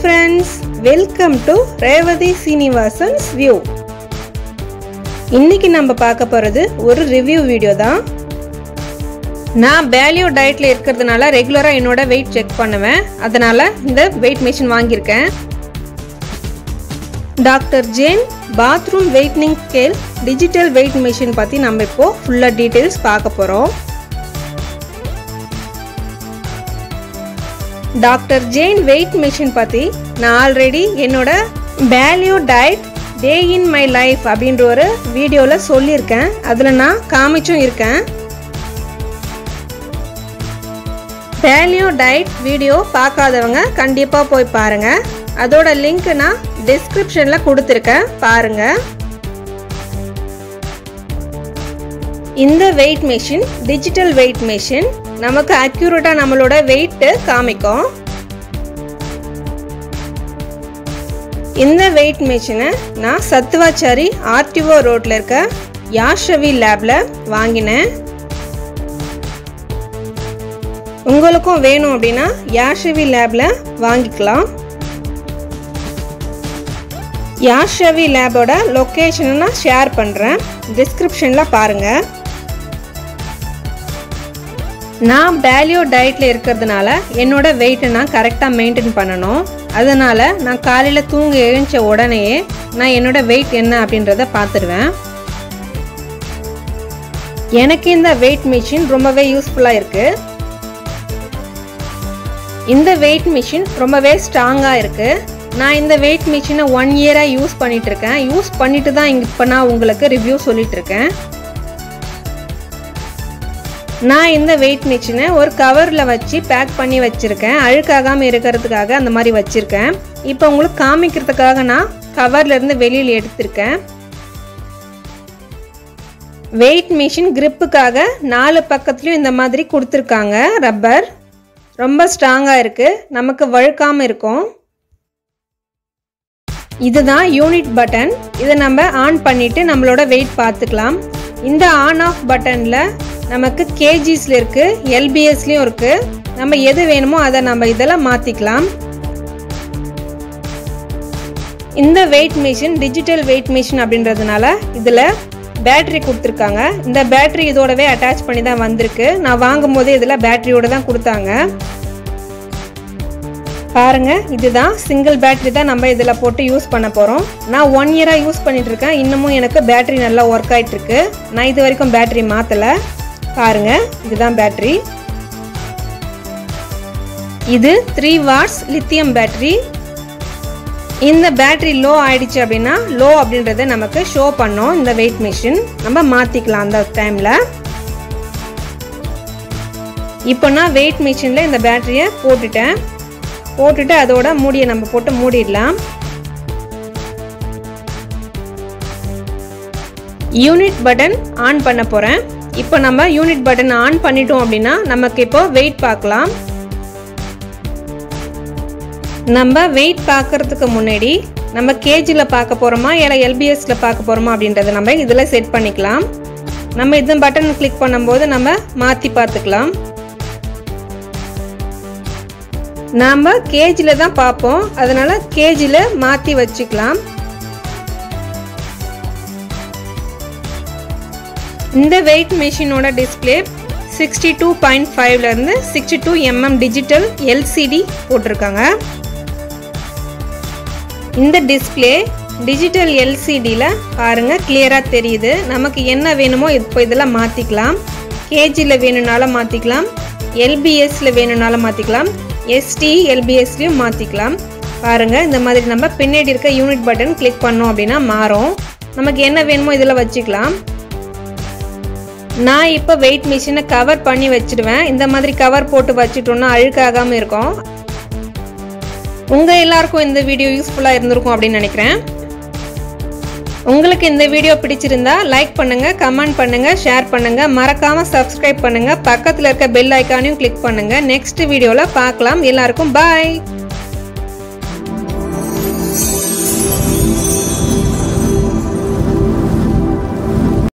friends welcome to Revathi Srinivasan's view இன்னைக்கு நம்ம பார்க்க போகிறது ஒரு ரிவ்யூ வீடியோ தான் நான் பேலியோ டயட்டில் இருக்கிறதுனால ரெகுலராக என்னோட வெயிட் செக் பண்ணுவேன் அதனால் இந்த வெயிட் மிஷின் வாங்கியிருக்கேன் டாக்டர் ஜேன் பாத்ரூம் வெயிட்னிங் ஸ்கேல் டிஜிட்டல் வெயிட் மிஷின் பற்றி நம்ம இப்போது ஃபுல்லாக டீட்டெயில்ஸ் பார்க்க போகிறோம் டாக்டர் ஜெயின் வெயிட் மிஷின் பற்றி நான் ஆல்ரெடி என்னோட paleo diet day in my life அப்படின்ற ஒரு வீடியோவில் சொல்லியிருக்கேன் அதில் நான் காமிச்சும் இருக்கேன் பேலியோ டயட் வீடியோ பார்க்காதவங்க கண்டிப்பாக போய் பாருங்கள் அதோட லிங்க் நான் டிஸ்கிரிப்ஷனில் கொடுத்துருக்கேன் பாருங்கள் இந்த weight machine digital weight machine நமக்கு அக்யூரேட்டாக நம்மளோட வெயிட்டு காமிக்கும் இந்த வெயிட் மிஷினை நான் சத்துவாச்சாரி ஆர்டிஓ ரோட்டில் இருக்க யாஷவி லேபில் வாங்கினேன் உங்களுக்கும் வேணும் அப்படின்னா யாஷவி லேபில் வாங்கிக்கலாம் யாஷவி லேபோட லொக்கேஷனை நான் ஷேர் பண்ணுறேன் டிஸ்கிரிப்ஷனில் பாருங்கள் நான் பேலியோ டயட்டில் இருக்கிறதுனால என்னோட வெயிட்டை நான் கரெக்டாக மெயின்டைன் பண்ணணும் அதனால் நான் காலையில் தூங்கி எழுந்த உடனேயே நான் என்னோட வெயிட் என்ன அப்படின்றத பார்த்துருவேன் எனக்கு இந்த வெயிட் மிஷின் ரொம்பவே யூஸ்ஃபுல்லாக இருக்குது இந்த வெயிட் மிஷின் ரொம்பவே ஸ்ட்ராங்காக இருக்குது நான் இந்த வெயிட் மிஷினை ஒன் இயராக யூஸ் பண்ணிட்டு இருக்கேன் யூஸ் பண்ணிட்டு தான் இப்போ நான் உங்களுக்கு ரிவ்யூ சொல்லிட்டு இருக்கேன் நான் இந்த வெயிட் மிஷினை ஒரு கவரில் வச்சு பேக் பண்ணி வச்சுருக்கேன் அழுக்காகாமல் இருக்கிறதுக்காக அந்த மாதிரி வச்சுருக்கேன் இப்போ உங்களுக்கு காமிக்கிறதுக்காக நான் கவர்லேருந்து வெளியில் எடுத்திருக்கேன் வெயிட் மிஷின் கிரிப்புக்காக நாலு பக்கத்துலேயும் இந்த மாதிரி கொடுத்துருக்காங்க ரப்பர் ரொம்ப ஸ்ட்ராங்காக இருக்குது நமக்கு வழுக்காமல் இருக்கும் இதுதான் யூனிட் பட்டன் இதை நம்ம ஆன் பண்ணிவிட்டு நம்மளோட வெயிட் பார்த்துக்கலாம் இந்த ஆன் ஆஃப் பட்டனில் நமக்கு கேஜிஸில் இருக்குது எல்பிஎஸ்லேயும் இருக்குது நம்ம எது வேணுமோ அதை நம்ம இதெல்லாம் மாற்றிக்கலாம் இந்த weight machine digital weight machine அப்படின்றதுனால இதில் பேட்ரி கொடுத்துருக்காங்க இந்த பேட்ரி இதோடவே அட்டாச் பண்ணி தான் வந்திருக்கு நான் வாங்கும் போதே இதில் பேட்டரியோட தான் கொடுத்தாங்க பாருங்க இதுதான் சிங்கிள் பேட்டரி தான் நம்ம இதில் போட்டு யூஸ் பண்ண போகிறோம் நான் ஒன் இயராக யூஸ் பண்ணிட்டு இருக்கேன் இன்னமும் எனக்கு பேட்டரி நல்லா ஒர்க் ஆகிட்டு இருக்கு நான் இது வரைக்கும் பேட்டரி மாற்றலை பாருங்க இதுதான் பேட்டரி இது த்ரீ வாட்ஸ் லித்தியம் பேட்டரி இந்த பேட்டரி லோ ஆயிடுச்சு அப்படின்னா லோ அப்படின்றத நமக்கு ஷோ பண்ணோம் இந்த வெயிட் மிஷின் நம்ம மாற்றிக்கலாம் அந்த டைமில் இப்போ நான் வெயிட் மிஷினில் இந்த பேட்டரியை போட்டுட்டேன் போட்டுட்டு அதோட மூடியை நம்ம போட்டு மூடிடலாம் யூனிட் பட்டன் ஆன் பண்ண போகிறேன் இப்போ நம்ம யூனிட் பட்டன் ஆன் பண்ணிட்டோம் அப்படின்னா நமக்கு இப்போ வெயிட் பார்க்கலாம் நம்ம வெயிட் பார்க்கறதுக்கு முன்னாடி நம்ம கேஜியில் பார்க்க போகிறோமா இல்லை எல்பிஎஸ்ல பார்க்க போகிறோமா அப்படின்றத நம்ம இதில் செட் பண்ணிக்கலாம் நம்ம இந்த பட்டன் கிளிக் பண்ணும்போது நம்ம மாற்றி பார்த்துக்கலாம் நாம் கேஜில் தான் பார்ப்போம் அதனால் கேஜில் மாற்றி வச்சுக்கலாம் இந்த வெயிட் மிஷினோட டிஸ்பிளே சிக்ஸ்டி டூ பாயிண்ட் ஃபைவ்லேருந்து sixty two MM digital LCD போட்டிருக்காங்க இந்த டிஸ்பிளே டிஜிட்டல் எல்சிடியில் பாருங்கள் கிளியராக தெரியுது நமக்கு என்ன வேணுமோ இப்போ இதில் மாற்றிக்கலாம் கேஜியில் வேணும்னாலும் மாற்றிக்கலாம் எல்பிஎஸ்ல வேணும்னாலும் மாற்றிக்கலாம் எஸ்டி எல்பிஎஸ்லையும் மாற்றிக்கலாம் பாருங்கள் இந்த மாதிரி நம்ம பின்னாடி இருக்க யூனிட் பட்டன் கிளிக் பண்ணோம் அப்படின்னா மாறும் நமக்கு என்ன வேணுமோ இதில் வச்சுக்கலாம் நான் இப்போ வெயிட் மிஷினை கவர் பண்ணி வச்சுடுவேன் இந்த மாதிரி கவர் போட்டு வச்சுட்டோம்னா அழுக்காகாமல் இருக்கும் உங்கள் எல்லாருக்கும் இந்த வீடியோ யூஸ்ஃபுல்லாக இருந்திருக்கும் அப்படின்னு நினைக்கிறேன் உங்களுக்கு இந்த வீடியோ பிடிச்சிருந்தா லைக் பண்ணுங்க கமெண்ட் பண்ணுங்க ஷேர் பண்ணுங்க மறக்காம சப்ஸ்கிரைப் பண்ணுங்க பக்கத்தில் இருக்க பெல் ஐக்கானையும் கிளிக் பண்ணுங்க நெக்ஸ்ட் வீடியோவில் பார்க்கலாம் எல்லாருக்கும் பாய்